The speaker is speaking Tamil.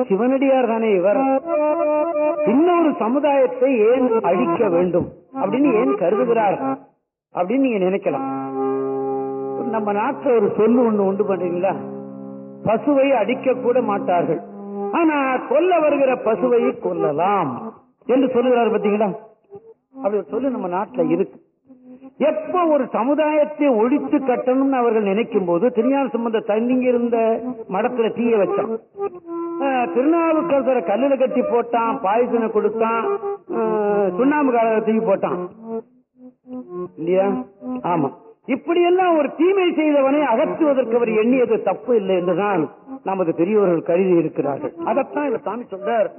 சிவனடியார் தானே இவர் இன்னொரு சமுதாயத்தை ஏன் அழிக்க வேண்டும் அப்படின்னு ஏன் கருதுகிறார் அப்படின்னு நீங்க நினைக்கலாம் நம்ம நாட்டுல ஒரு சொல்லு ஒண்ணு உண்டு பண்றீங்களா பசுவை அடிக்க கூட மாட்டார்கள் ஆனா கொல்ல வருகிற பசுவை கொல்லலாம் என்று சொல்லுகிறார் பாத்தீங்களா அப்படி ஒரு சொல்லு நம்ம நாட்டுல இருக்கு எப்ப ஒரு சமுதாயத்தை ஒழித்து கட்டணும்னு அவர்கள் நினைக்கும் போது திருஞான சம்பந்த தண்ணிங்க இருந்த மடத்துல தீய வச்சான் அஹ், திருநாவுக்கரசரை கல்லுல கட்டி போட்டான் பாய்சனை கொடுத்தான் அஹ், சுண்ணாம்பு கால தூக்கி போட்டான் இல்லையா ஆமா இப்படி எல்லாம் ஒரு தீமை செய்தவனை அகற்றுவதற்கு அவர் எண்ணியது தப்பு இல்லை என்றுதான் நமது பெரியவர்கள் கருதி இருக்கிறார்கள் அதைத்தான் இந்த சாமி சொல்றார்